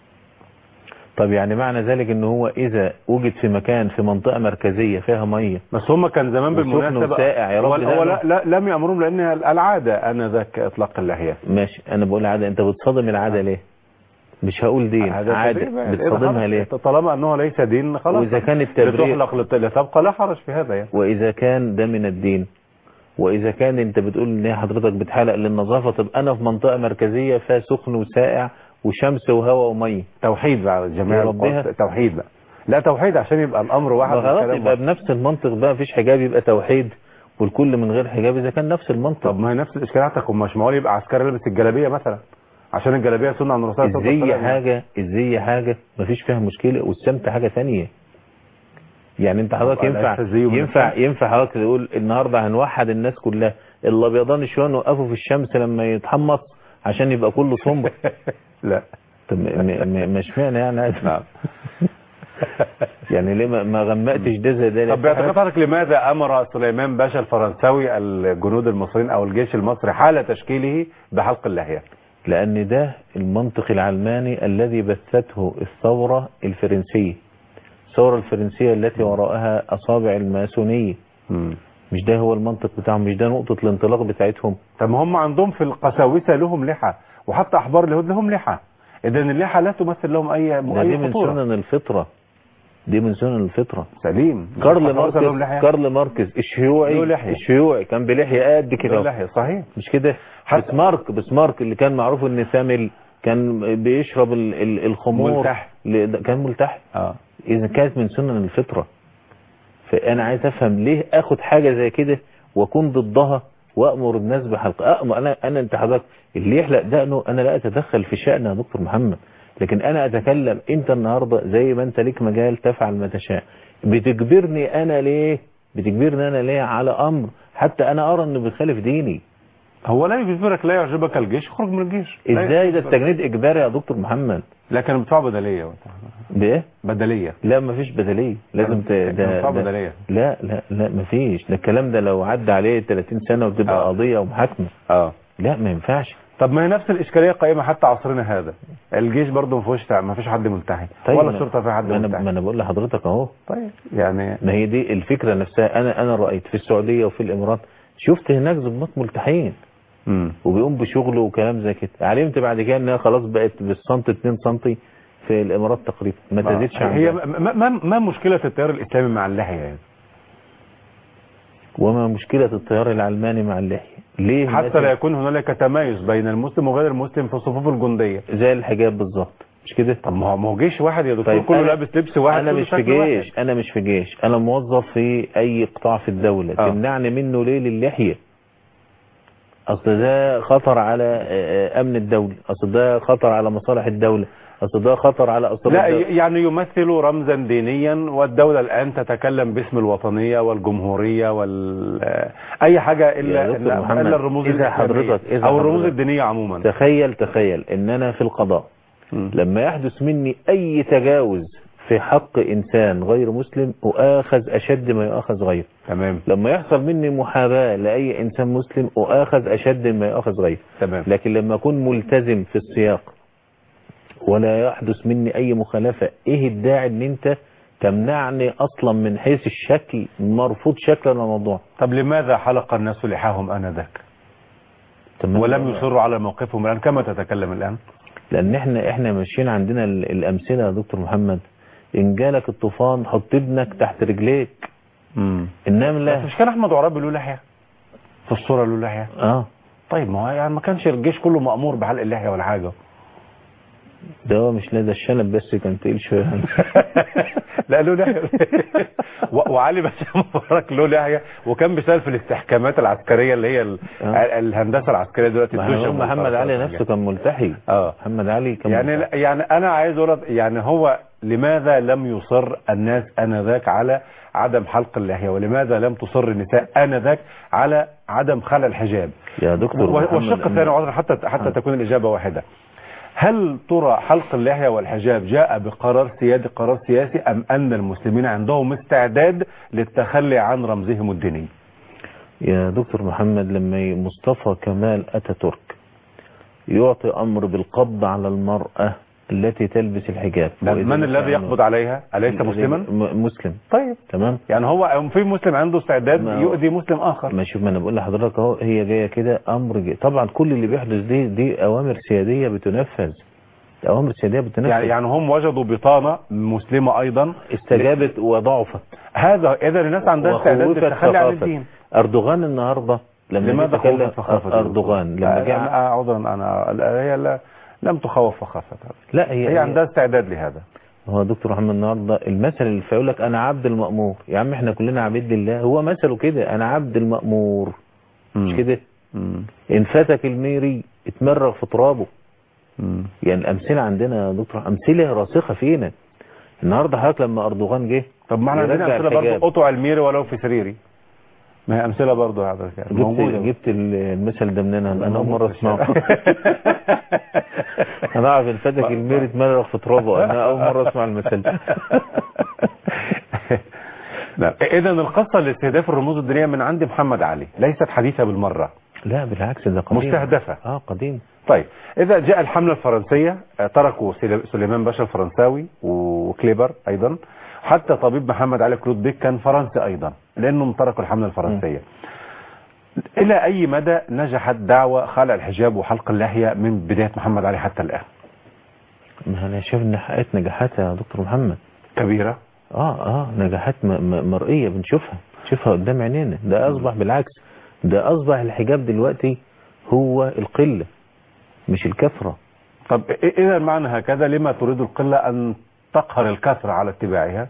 طب يعني معنى ذلك ان هو اذا وجد في مكان في منطقة مركزية فيها مية بس هم كان زمان وسخن بالمناسبه وساقع، يا رب هو, ده هو أنا- لا, لا لم يامرهم لان العاده انذاك اطلاق اللحيه ماشي انا بقول عادة انت بتصادم العادة ليه مش هقول دين هذا عادة تدريب يعني. بتصادمها خلاص، ليه طالما انه ليس دين خلاص وإذا كان التبرير- لتحلق لت- لتبقى لا حرج في هذا يعني واذا كان ده من الدين واذا كان انت بتقول ان هي حضرتك بتحلق للنظافة طب انا في منطقة مركزية فيها سخن وساقع وشمس وهواء ومية توحيد بقى جميع يربيها. القوات. توحيد بقى لا توحيد عشان يبقى الامر واحد خلاص والكلام يبقى واحد. بنفس المنطق بقى مفيش حجاب يبقى توحيد والكل من غير حجاب اذا كان نفس المنطق طب ما هي نفس الاشكال بتاعتك هم مش معقول يبقى عسكري لابس الجلابيه مثلا عشان الجلابيه سنه عن الرسول صلى الله عليه الزي وسلم حاجة الزي حاجة مفيش فيها مشكلة والسمت حاجة ثانية يعني انت حضرتك طبعا ينفع ليس الزي من ينفع السمت. ينفع حضرتك تقول النهارده هنوحد الناس كلها الابيضان شويه نوقفوا في الشمس لما يتحمص عشان يبقى كله سمر لا طب م- م- مش معنى يعني نعم يعني ليه ما- ما غمقتش ده زي ده طب باعتقاد حضرتك لماذا امر سليمان باشا الفرنساوي الجنود المصريين او الجيش المصري حال تشكيله بحلق اللحيه لان ده المنطق العلماني الذي بثته الثورة الفرنسية الثورة الفرنسية التي وراءها اصابع الماسونية مم. مش ده هو المنطق بتاعهم مش ده نقطة الانطلاق بتاعتهم طب ما هم عندهم في القساوسه لهم لحى وحتى احبار اليهود لهم لحى اذا اللحى لا تمثل لهم اي ده دي اي من خطوره سنن الفطرة دي من سنن الفطرة سليم كارل القساوسة لهم ماركس لحية. كارل ماركس الشيوعي له لحية. الشيوعي كان بلحية قد لهم كده لحية صحيح مش كده حتى- بسمارك بسمارك اللي كان معروف ان ثامل كان بيشرب ال- ال- الخمور ملتحي. ل- ده كان ملتحي اه اذا كانت من سنن الفطرة فانا عايز افهم ليه اخد حاجة زي كده واكون ضدها وامر الناس بحلق أأمر انا انا انت حضرتك اللي يحلق دقنه انا لا اتدخل في شأن يا دكتور محمد لكن انا اتكلم انت النهاردة زي ما انت ليك مجال تفعل ما تشاء بتجبرني انا ليه بتجبرني انا ليه على امر حتى انا ارى انه بيخالف ديني هو لا يجبرك لا يعجبك الجيش اخرج من الجيش لا ازاي ده يجبرك. التجنيد اجباري يا دكتور محمد لكن بتدفع بدليه وقتها. بايه بدليه لا مفيش بدليه لازم ت... كانوا ده, بيدفعوا ده بدليه لا لا لا مفيش ده الكلام ده لو عدى عليه 30 سنة وتبقى آه. قضية ومحاكمة اه لا ما ينفعش طب ما هي نفس الاشكاليه قائمه حتى عصرنا هذا الجيش برضه ما فيهوش ما فيش حد ملتحي ولا ما- الشرطه فيها حد ما انا, ملتحي ما أنا بقول لحضرتك اهو طيب يعني ما هي دي الفكرة نفسها انا انا رأيت في السعودية وفي الامارات شفت هناك ضباط ملتحين امم وبيقوم بشغله وكلام زي كده علمت بعد كده انها خلاص بقت بالسنت 2 سنتي في الامارات تقريبا ما تزيدش عن هي ذلك. ما, ما, ما مشكله التيار الاسلامي مع اللحيه يعني وما مشكلة التيار العلماني مع اللحية ليه حتى مثلا لا يكون هنالك تمايز بين المسلم وغير المسلم في الصفوف الجنديه زي الحجاب بالظبط مش كده طب ما هو ما هو جيش واحد يا دكتور طيب كله أنا- لابس لبس واحد انا كله مش في شكل واحد. جيش انا مش في جيش انا موظف في اي قطاع في الدولة آه. تمنعني منه ليه للحية اصل ده خطر على آه، آه، امن الدولة اصل ده خطر على مصالح الدولة اصل ده خطر على اسرار لا الدولة. ي- يعني يمثل رمزا دينيا والدولة الآن تتكلم باسم الوطنية والجمهورية وال اي حاجة يا الا دكتور الا محمد، إلا الرموز إذا الإسلامية حضرتك- إذا او الرموز حضرتك- الدينية عموما تخيل تخيل ان انا في القضاء مم. لما يحدث مني اي تجاوز في حق انسان غير مسلم اؤاخذ اشد ما يؤاخذ غيره تمام لما يحصل مني محاباة لأي إنسان مسلم أؤاخذ أشد مما يؤاخذ غيره تمام لكن لما أكون ملتزم في السياق ولا يحدث مني أي مخالفة إيه الداعي إن أنت تمنعني أصلا من حيث الشكل مرفوض شكلا الموضوع طب لماذا حلق الناس لحاهم آنذاك ولم يصروا على موقفهم الآن كما تتكلم الآن لأن إحنا إحنا ماشيين عندنا ال- الأمثلة يا دكتور محمد إن جالك الطوفان حط ابنك تحت رجليك امم النملة مش كان أحمد عرابي له لحية في الصورة له لحية آه طيب ما هو يعني ما كانش الجيش كله مأمور بحلق اللحية ولا حاجة ده هو مش لا ده الشنب بس كان تقيل شوية لا له لحية و- وعلي باشا مبارك له لحية وكان بيشتغل في الاستحكامات العسكرية اللي هي ال- آه. الهندسة العسكرية دلوقتي ما هو الدوشة محمد علي والفرصات نفسه كان ملتحي اه محمد علي كان يعني ملتحي. يعني انا عايز اقول لك يعني هو لماذا لم يصر الناس انذاك على عدم حلق اللحيه ولماذا لم تصر النساء انذاك على عدم خلع الحجاب يا دكتور و- محمد والشق الثاني أمين. عذرا حتى حتى آه. تكون الاجابه واحده هل ترى حلق اللحيه والحجاب جاء بقرار سيادي قرار سياسي ام ان المسلمين عندهم استعداد للتخلي عن رمزهم الديني يا دكتور محمد لما ي- مصطفى كمال أتاتورك يعطي أمر بالقبض على المرأة التي تلبس الحجاب ده وإذا من ما الذي كان- يقبض عليها اليس مسلما م- مسلم طيب تمام يعني هو في مسلم عنده استعداد ما هو- يؤذي مسلم اخر ما شوف ما انا بقول لحضرتك اهو هي جايه كده امر جاي. طبعا كل اللي بيحدث دي دي اوامر سياديه بتنفذ اوامر سياديه بتنفذ يعني يعني هم وجدوا بطانه مسلمه ايضا استجابت وضعفت هذا اذا الناس عندها استعداد وخوفت للتخلي عن فخافت. الدين اردوغان النهارده لما لماذا جه يتكلم- خوفت فخافت اردوغان لما لا، جاء أنا- عذرا انا لا- هي لا لم تخوف فخافت لا هي, هي عندها استعداد لهذا هو دكتور محمد النهارده المثل اللي فيقول لك انا عبد المأمور يا عم احنا كلنا عبيد لله هو مثله كده انا عبد المأمور مش كده مم. ان فاتك الميري اتمرغ في ترابه مم. يعني الامثله عندنا يا دكتور امثله راسخه فينا النهارده حضرتك لما اردوغان جه طب ما احنا عندنا يرجع امثله برضه الحجاب. قطع الميري ولو في سريري ما هي امثله برضه يا حضرتك يعني جبت موجوده جبت المثل ده منين انا اول مره موجود في اسمعه الشارع. انا اعرف ان فاتك الميري اتمرغ في ترابه انا اول مره اسمع المثل ده نعم اذا القصه لاستهداف الرموز الدينيه من عند محمد علي ليست حديثه بالمره لا بالعكس ده قديم مستهدفه اه قديم طيب إذا جاء الحملة الفرنسية آه، تركوا سل- سليمان باشا الفرنساوي وكليبر أيضا حتى طبيب محمد علي كلود بيك كان فرنسي أيضا لأنهم تركوا الحملة الفرنسية إلى أي مدى نجحت دعوة خلع الحجاب وحلق اللحية من بداية محمد علي حتى الآن ما انا شايف ان حققت نجاحاتها يا دكتور محمد كبيرة اه اه نجاحات م- م- مرئيه بنشوفها نشوفها قدام عينينا ده اصبح بالعكس ده اصبح الحجاب دلوقتي هو القله مش الكثره طب إ- إذا معنى هكذا لما تريد القلة أن تقهر الكثرة على اتباعها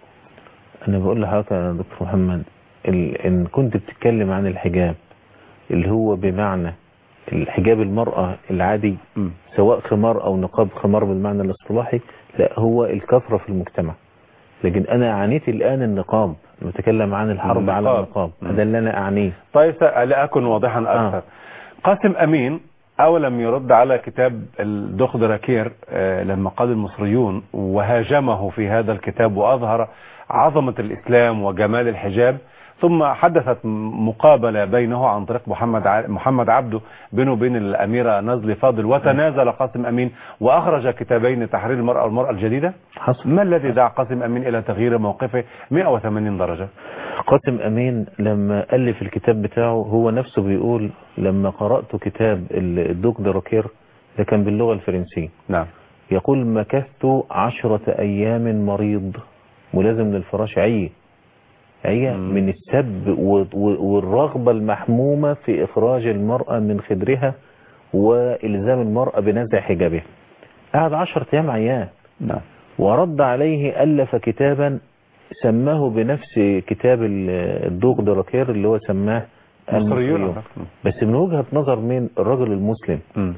انا بقول لحضرتك يا دكتور محمد ال... ان كنت بتتكلم عن الحجاب اللي هو بمعنى الحجاب المرأة العادي مم. سواء خمار او نقاب خمار بالمعنى الاصطلاحي لا هو الكثرة في المجتمع لكن انا اعنيت الان النقاب بتكلم عن الحرب على النقاب. النقاب مم. هذا اللي انا اعنيه طيب لأكن واضحا أكثر آه. قاسم أمين أولم يرد على كتاب الدخ دراكير آه، لما قال المصريون وهاجمه في هذا الكتاب وأظهر عظمة الإسلام وجمال الحجاب ثم حدثت مقابلة بينه عن طريق محمد ع- محمد عبده بينه وبين الأميرة نزلي فاضل وتنازل قاسم أمين وأخرج كتابين تحرير المرأة والمرأة الجديدة حصل ما الذي دعا قاسم أمين إلى تغيير موقفه 180 درجة قاسم أمين لما ألف الكتاب بتاعه هو نفسه بيقول لما قرأت كتاب ال- الدوك دراكير ده كان باللغة الفرنسية نعم يقول مكثت عشرة أيام مريض ملازم للفراش عي عي مم. من السب و- و- والرغبة المحمومة في إخراج المرأة من خدرها وإلزام المرأة بنزع حجابها قعد عشرة أيام عيان نعم ورد عليه ألف كتابا سماه بنفس كتاب ال- الدوق دراكير اللي هو سماه مصريون المصريون بس من وجهة نظر من الرجل المسلم مم.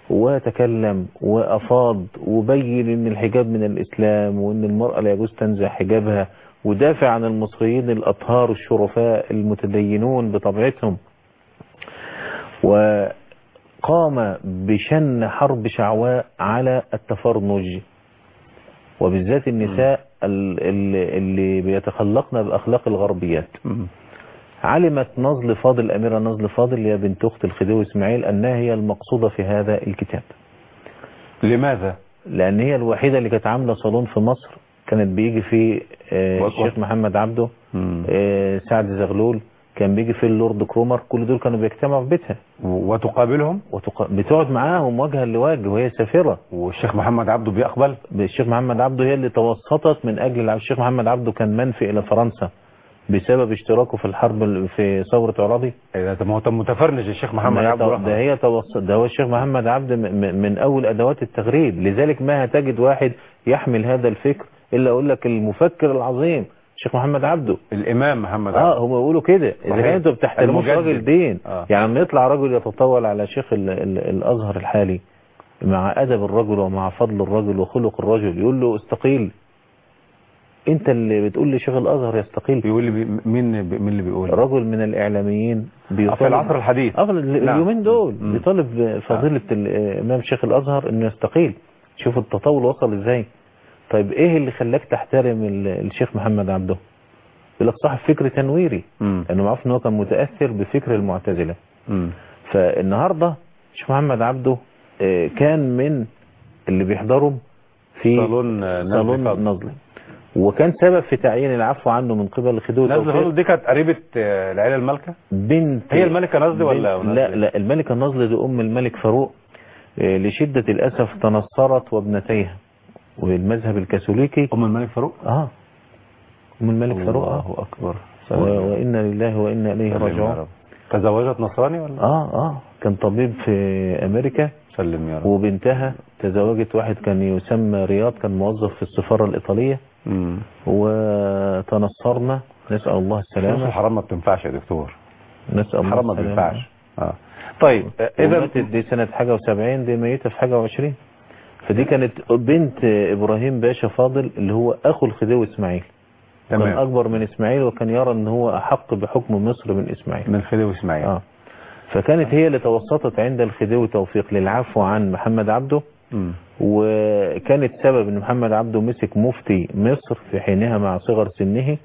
وتكلم وأفاض وبين ان الحجاب من الإسلام وان المرأة لا يجوز تنزع حجابها ودافع عن المصريين الأطهار الشرفاء المتدينون بطبيعتهم وقام بشن حرب شعواء على التفرنج وبالذات النساء ال- ال- اللي بيتخلقن بأخلاق الغربيات مم. علمت نزل فاضل الأميرة نزل فاضل اللي هي بنت أخت الخديوي إسماعيل أنها هي المقصودة في هذا الكتاب لماذا لأن هي الوحيدة اللي كانت عاملة صالون في مصر كانت بيجي فيه آه، و- الشيخ محمد عبده آه، سعد زغلول كان بيجي فيه اللورد كرومر كل دول كانوا بيجتمعوا في بيتها وتقابلهم وتق... بتقعد معاهم وجها لوجه وهي سافرة والشيخ محمد عبده بيقبل الشيخ محمد عبده هي اللي توسطت من أجل الع- الشيخ محمد عبده كان منفي إلى فرنسا بسبب اشتراكه في الحرب ال- في ثورة عراضي إيه ده ما هو طب متفرنج الشيخ محمد ما هي عبده تو- راح. ده هي توسط ده هو الشيخ محمد عبده م- م- من أول أدوات التغريب لذلك ما هتجد واحد يحمل هذا الفكر إلا أقول لك المفكر العظيم الشيخ محمد عبده الامام محمد اه عبده هم بيقولوا كده اذا صحيح. كان انتوا بتحترموش المجدد. راجل دين آه. يعني لما يطلع رجل يتطاول على شيخ ال ال الازهر الحالي مع ادب الرجل ومع فضل الرجل وخلق الرجل يقول له استقيل انت اللي بتقول لي شيخ الازهر يستقيل بيقول لي بي- مين مين اللي بيقول رجل من الاعلاميين بيطالب في العصر الحديث اه ال- نعم. اليومين دول مم. بيطالب فضيلة الامام شيخ الازهر انه يستقيل شوف التطاول وصل ازاي طيب ايه اللي خلاك تحترم ال- الشيخ محمد عبده يقول لك صاحب فكر تنويري مم. لانه معروف ان هو كان متاثر بفكر المعتزله مم. فالنهارده الشيخ محمد عبده آه، كان من اللي بيحضروا في صالون آه، نزل صالون فضل. نظلي وكان سبب في تعيين العفو عنه من قبل خديوي نزل توفيق فضل دي كانت قريبة آه، العيلة المالكة بنت هي الملكة نزل ولا بنت لا لا الملكة نزل دي أم الملك فاروق آه، لشدة الأسف تنصرت وابنتيها والمذهب الكاثوليكي ام الملك فاروق اه أم الملك فاروق آه. الله اكبر و- وإنا لله وإنا إليه سلم يا راجعون رب. تزوجت نصراني ولا اه اه كان طبيب في أمريكا سلم يا رب وبنتها تزوجت واحد كان يسمى رياض كان موظف في السفارة الإيطالية مم. وتنصرنا نسأل الله فلوس السلامة الحرام ما بتنفعش يا دكتور نسأل الله الحرام ما السلامة بينفعش اه طيب آه، اذا اذا دي سنة حاجة وسبعين دي ميتة في حاجة وعشرين فدي كانت بنت ابراهيم باشا فاضل اللي هو اخو الخديوي اسماعيل كان تمام اكبر من اسماعيل وكان يرى ان هو احق بحكم مصر من اسماعيل من خديوي اسماعيل اه فكانت هي اللي توسطت عند الخديوي توفيق للعفو عن محمد عبده مم. وكانت سبب ان محمد عبده مسك مفتي مصر في حينها مع صغر سنه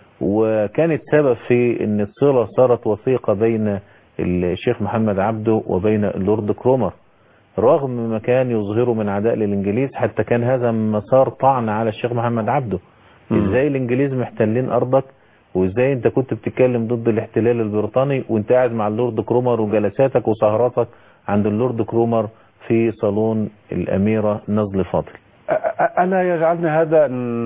وكانت سبب في ان الصلة صارت وثيقة بين الشيخ محمد عبده وبين اللورد كرومر رغم ما كان يظهره من عداء للانجليز حتى كان هذا مسار طعن على الشيخ محمد عبده مم. ازاي الانجليز محتلين ارضك وازاي انت كنت بتتكلم ضد الاحتلال البريطاني وانت قاعد مع اللورد كرومر وجلساتك وسهراتك عند اللورد كرومر في صالون الاميرة نزل فاضل أ- أ- ألا يجعلنا هذا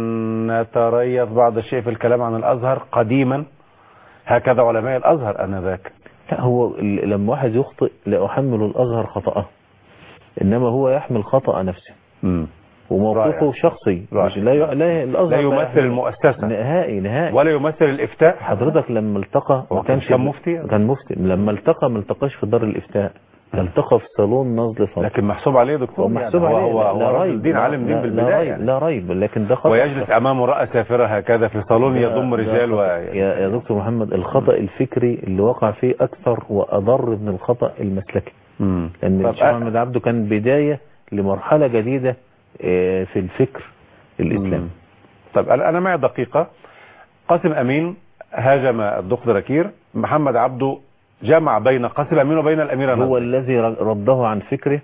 نتريث بعض الشيء في الكلام عن الأزهر قديما هكذا علماء الأزهر أنذاك لا هو ال- لما واحد يخطئ لا أحمل الأزهر خطأه إنما هو يحمل خطأ نفسه مم. وموقفه رائع. شخصي رائع. مش لا, ي... لا الأزهر لا يمثل يحمل- المؤسسة نهائي نهائي ولا يمثل الإفتاء حضرتك لما التقى هو ما كانش كان مفتي؟ كان مفتي لما التقى ما التقاش في دار الإفتاء التقى في صالون نزل فضل لكن محسوب عليه دكتور هو محسوب يعني عليه هو, هو, لا هو ريب رجل دين لا- عالم دين لا- بالبداية لا ريب يعني. لا ريب لكن ده خطأ ويجلس أمامه رأى سافرة هكذا في صالون يضم ده- رجال ده و... خطأ. يا يا دكتور محمد الخطأ الفكري اللي وقع فيه أكثر وأضر من الخطأ المسلكي مم. لأن طب الشيخ محمد عبده كان بداية لمرحلة جديدة آه، في الفكر الإسلامي مم. طيب أنا أنا معي دقيقة قاسم أمين هاجم الدكتور كير محمد عبده جمع بين قاسم أمين وبين الأميرة هو نظر الذي رده عن فكره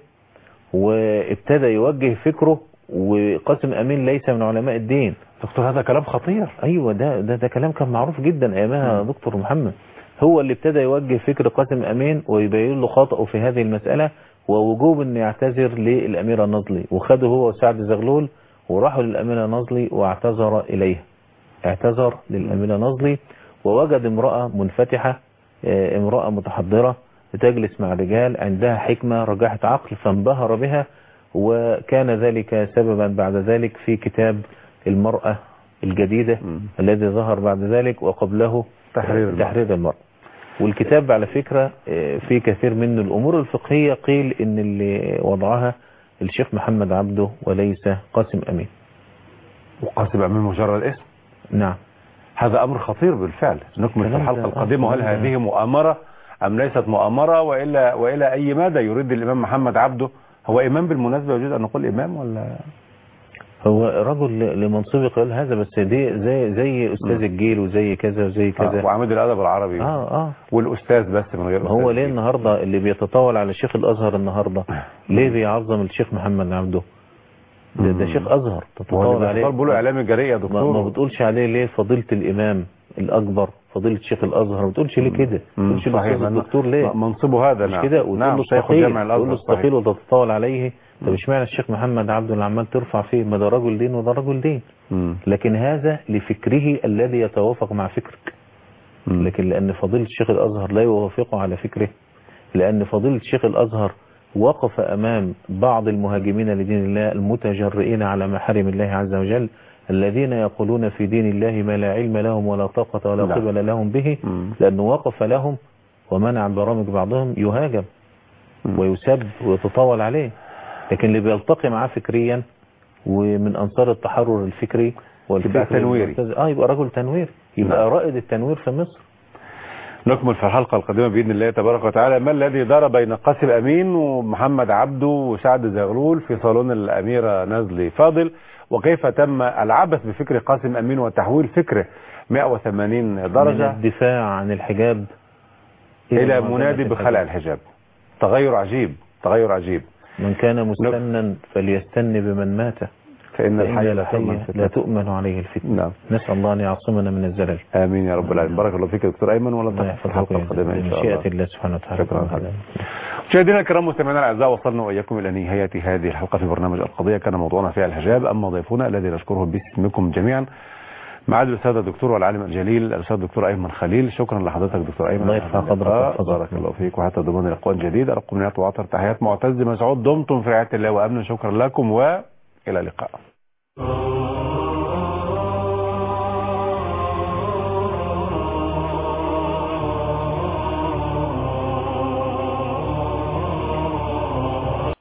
وابتدى يوجه فكره وقاسم أمين ليس من علماء الدين دكتور هذا كلام خطير أيوة ده ده, ده كلام كان معروف جدا أيامها يا دكتور محمد هو اللي ابتدى يوجه فكر قاسم أمين ويبين له خطأه في هذه المسألة ووجوب أن يعتذر للأميرة نظلي وخده هو وسعد زغلول وراحوا للأميرة نظلي واعتذر إليها اعتذر للأميرة نظلي ووجد امرأة منفتحة آه، امرأة متحضرة تجلس مع رجال عندها حكمة رجاحة عقل فانبهر بها وكان ذلك سببا بعد ذلك في كتاب المرأة الجديدة مم. الذي ظهر بعد ذلك وقبله تحرير المرأة. تحرير المرأة والكتاب على فكرة آه، في كثير من الأمور الفقهية قيل إن اللي وضعها الشيخ محمد عبده وليس قاسم أمين وقاسم أمين مجرد اسم نعم هذا أمر خطير بالفعل نكمل في كلام الحلقة ده- القادمة آه، وهل كلام ده- هذه مؤامرة أم ليست مؤامرة وإلى وإلى أي مدى يريد الإمام محمد عبده هو إمام بالمناسبة يجوز أن نقول إمام ولا هو رجل ل- لمنصبه قال هذا بس دي زي زي استاذ الجيل وزي كذا وزي آه، كذا وعميد الادب العربي اه اه والاستاذ بس من غير ما هو أستاذ. ليه النهارده اللي بيتطاول على شيخ الازهر النهارده ليه بيعظم الشيخ محمد عبده ده, ده شيخ ازهر ما هو تتطاول اللي عليه بيختار بيقولوا اعلامي جريء يا ما, ما دكتور بتقولش عليه ليه فضيله الامام الاكبر فضيله شيخ الازهر ما بتقولش ليه كده ما مم، بتقولش صحيح الاستاذ لأن الدكتور ليه منصبه هذا مش نعم كده وتقول نعم له شيخ استقيل جامع تقول له الازهر صحيح. استقيل وتتطاول عليه طب اشمعنى الشيخ محمد عبده اللي عمال ترفع فيه ما ده رجل دين وده رجل دين مم. لكن هذا لفكره الذي يتوافق مع فكرك مم. لكن لأن فضيلة شيخ الأزهر لا يوافقه على فكره لأن فضيلة شيخ الأزهر وقف أمام بعض المهاجمين لدين الله المتجرئين على محارم الله عز وجل الذين يقولون في دين الله ما لا علم لهم ولا طاقة ولا لا. قبل لهم به مم. لأنه وقف لهم ومنع برامج بعضهم يهاجم مم. ويسب ويتطاول عليه لكن اللي بيلتقي معاه فكريا ومن أنصار التحرر الفكري والفكر يبقى تنويري. المرتز- اه يبقى رجل تنوير يبقى نعم. رائد التنوير في مصر نكمل في الحلقة القادمة بإذن الله تبارك وتعالى ما الذي دار بين قاسم أمين ومحمد عبده وسعد زغلول في صالون الأميرة نزلي فاضل وكيف تم العبث بفكر قاسم أمين وتحويل فكره 180 من درجة الدفاع عن الحجاب إلى معضلة منادي الحجاب. بخلع الحجاب تغير عجيب تغير عجيب من كان مستنا فليستن بمن مات فإن فإن الحي لا الحي تؤمن لا فتنة. تؤمن عليه الفتنة نعم نسأل الله أن يعصمنا من الزلل آمين يا رب العالمين بارك الله فيك يا دكتور أيمن ولا الله في الحلقة يحفظك القادمة إن شاء بمشيئة الله الله سبحانه وتعالى شكرا لك. مشاهدينا الكرام مستمعينا الاعزاء وصلنا واياكم الى نهايه هذه الحلقه في برنامج القضيه كان موضوعنا فيها الحجاب اما ضيفنا الذي نشكره باسمكم جميعا معالي الاستاذ الدكتور والعالم الجليل الاستاذ الدكتور ايمن خليل شكرا لحضرتك دكتور ايمن الله يرفع قدرك آه، ويحفظك. بارك الله فيك وحتى ضمان لقاء جديد ارقم نهايه وعطر تحيات معتز مسعود دمتم في رعايه الله وامن شكرا لكم والى اللقاء